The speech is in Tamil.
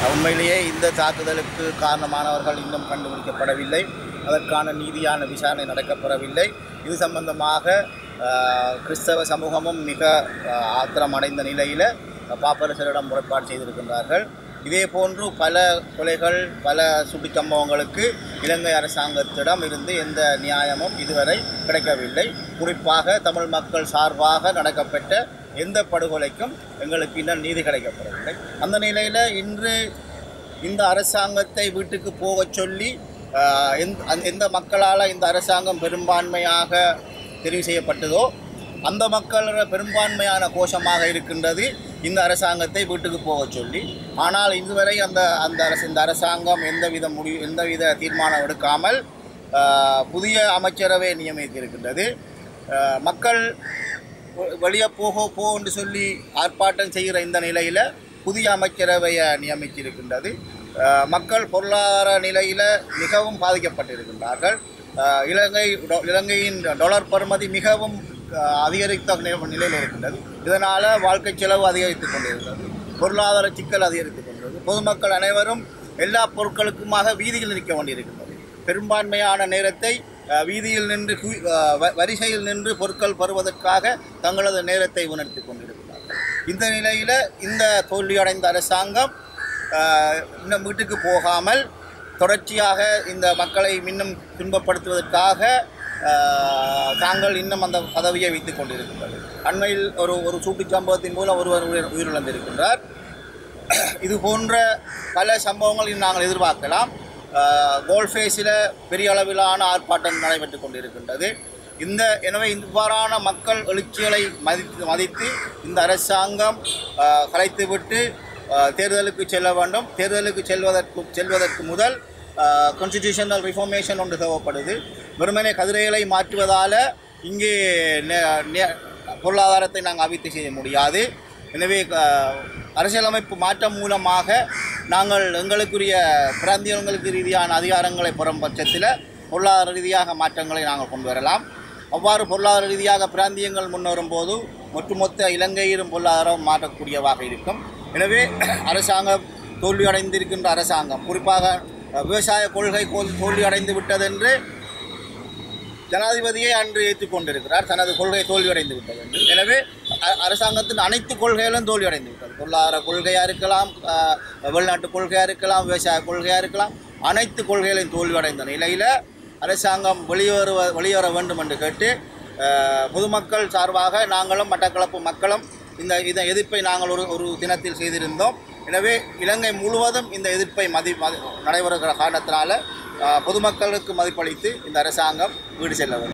உண்மையிலேயே இந்த தாக்குதலுக்கு காரணமானவர்கள் இன்னும் கண்டுபிடிக்கப்படவில்லை அதற்கான நீதியான விசாரணை நடக்கப்படவில்லை இது சம்பந்தமாக ஆஹ், கிறிஸ்தவ சமூகமும் மிக ஆஹ், ஆத்திரமடைந்த நிலையில் பாப்பரசரிடம் முறைப்பாடு செய்திருக்கின்றார்கள் இதே போன்று பல கொலைகள் பல சுட்டுச் சம்பவங்களுக்கு இலங்கை அரசாங்கத்திடம் இருந்து எந்த நியாயமும் இதுவரை கிடைக்கவில்லை குறிப்பாக தமிழ் மக்கள் சார்பாக நடக்கப்பட்ட எந்த படுகொலைக்கும் எங்களுக்கு இன்னும் நீதி கிடைக்கப்படவில்லை அந்த நிலையில் இன்று இந்த அரசாங்கத்தை வீட்டுக்கு போகச் சொல்லி ஆஹ், எந்த அந்த- எந்த மக்களால் இந்த அரசாங்கம் பெரும்பான்மையாக தெரிவு செய்யப்பட்டதோ அந்த மக்களோட பெரும்பான்மையான கோஷமாக இருக்கின்றது இந்த அரசாங்கத்தை வீட்டுக்கு போகச் சொல்லி ஆனால் இதுவரை அந்த அந்த அரசு இந்த அரசாங்கம் எந்தவித முடிவு எந்தவித தீர்மானம் எடுக்காமல் ஆஹ், புதிய அமைச்சரவை நியமித்திருக்கின்றது ஆஹ், மக்கள் வெ- வெளியே போக போ என்று சொல்லி ஆர்ப்பாட்டம் செய்கிற இந்த நிலையில் புதிய அமைச்சரவையை நியமித்திருக்கின்றது அஹ், மக்கள் பொருளாதார நிலையில் மிகவும் பாதிக்கப்பட்டிருக்கின்றார்கள் அஹ், இலங்கை டொ- இலங்கையின் டாலர் பருமதி மிகவும் அஹ், அதிகரித்த நி- நிலையில் இருக்கின்றது இதனால் வாழ்க்கை செலவு அதிகரித்துக் கொண்டிருக்கிறது பொருளாதார சிக்கல் அதிகரித்துக் கொண்டிருக்கிறது பொதுமக்கள் அனைவரும் எல்லா பொருட்களுக்குமாக வீதியில் நிற்க வேண்டியிருக்கின்றது பெரும்பான்மையான நேரத்தை அஹ், வீதியில் நின்று கு- அஹ், வ- வரிசையில் நின்று பொருட்கள் பெறுவதற்காக தங்களது நேரத்தை உணர்த்தி கொண்டிருக்கிறார்கள் இந்த நிலையில் இந்த தோல்வியடைந்த அரசாங்கம் அஹ், இன்னும் வீட்டுக்கு போகாமல் தொடர்ச்சியாக இந்த மக்களை இன்னும் துன்பப்படுத்துவதற்காக அஹ், தாங்கள் இன்னும் அந்த பதவியை வைத்துக் கொண்டிருக்கின்றது அண்மையில் ஒரு ஒரு சூட்டுச் சம்பவத்தின் மூலம் ஒருவர் உயிர் உயிரிழந்திருக்கின்றார் இது போன்ற பல சம்பவங்கள் நாங்கள் எதிர்பார்க்கலாம் கோல்ஃபேஸில் பெரிய அளவிலான ஆர்ப்பாட்டம் நடைபெற்று கொண்டிருக்கின்றது இந்த எனவே இவ்வாறான மக்கள் எழுச்சிகளை மதித்து மதித்து இந்த அரசாங்கம் ஆஹ், கலைத்துவிட்டு ஆஹ், தேர்தலுக்கு செல்ல வேண்டும் தேர்தலுக்கு செல்வதற்கு செல்வதற்கு முதல் கான்ஸ்டிடியூஷனல் ரிஃபார்மேஷன் ஒன்று தேவைப்படுது வெறுமனே கதிரைகளை மாற்றுவதால் இங்கே நெ- நெ- பொருளாதாரத்தை நாங்கள் அபிவிருத்தி செய்ய முடியாது எனவே அஹ், அரசியலமைப்பு மாற்றம் மூலமாக நாங்கள் எங்களுக்குரிய பிராந்தியங்களுக்கு ரீதியான அதிகாரங்களை பெறும் பட்சத்தில் பொருளாதார ரீதியாக மாற்றங்களை நாங்கள் கொண்டு வரலாம் அவ்வாறு பொருளாதார ரீதியாக பிராந்தியங்கள் முன்னேறும் போது ஒட்டுமொத்த இலங்கையிலும் பொருளாதாரம் மாற்றக்கூடியவாக இருக்கும் எனவே அரசாங்கம் தோல்வியடைந்திருக்கின்ற அரசாங்கம் குறிப்பாக அஹ், விவசாய கொள்கை கோல் தோல்வியடைந்து விட்டதென்று ஜனாதிபதியை அன்று ஏற்றுக்கொண்டிருக்கிறார் தனது கொள்கை தோல்வியடைந்து விட்டது என்று எனவே அ- அரசாங்கத்தின் அனைத்து கொள்கைகளும் தோல்வியடைந்து விட்டது பொருளாதார கொள்கையாக இருக்கலாம் அஹ், வெளிநாட்டு கொள்கையாக இருக்கலாம் விவசாய கொள்கையாக இருக்கலாம் அனைத்து கொள்கைகளையும் தோல்வியடைந்த நிலையில் அரசாங்கம் வெளியேறுவ வெளியேற வேண்டும் என்று கேட்டு அஹ், பொதுமக்கள் சார்பாக நாங்களும் மட்டக்களப்பு மக்களும் இந்த இந்த எதிர்ப்பை நாங்கள் ஒரு ஒரு தினத்தில் செய்திருந்தோம் எனவே இலங்கை முழுவதும் இந்த எதிர்ப்பை மதி மதி நடைபெறுகிற காரணத்தினால அஹ், பொதுமக்களுக்கு மதிப்பளித்து இந்த அரசாங்கம் வீடு செல்ல வேண்டும்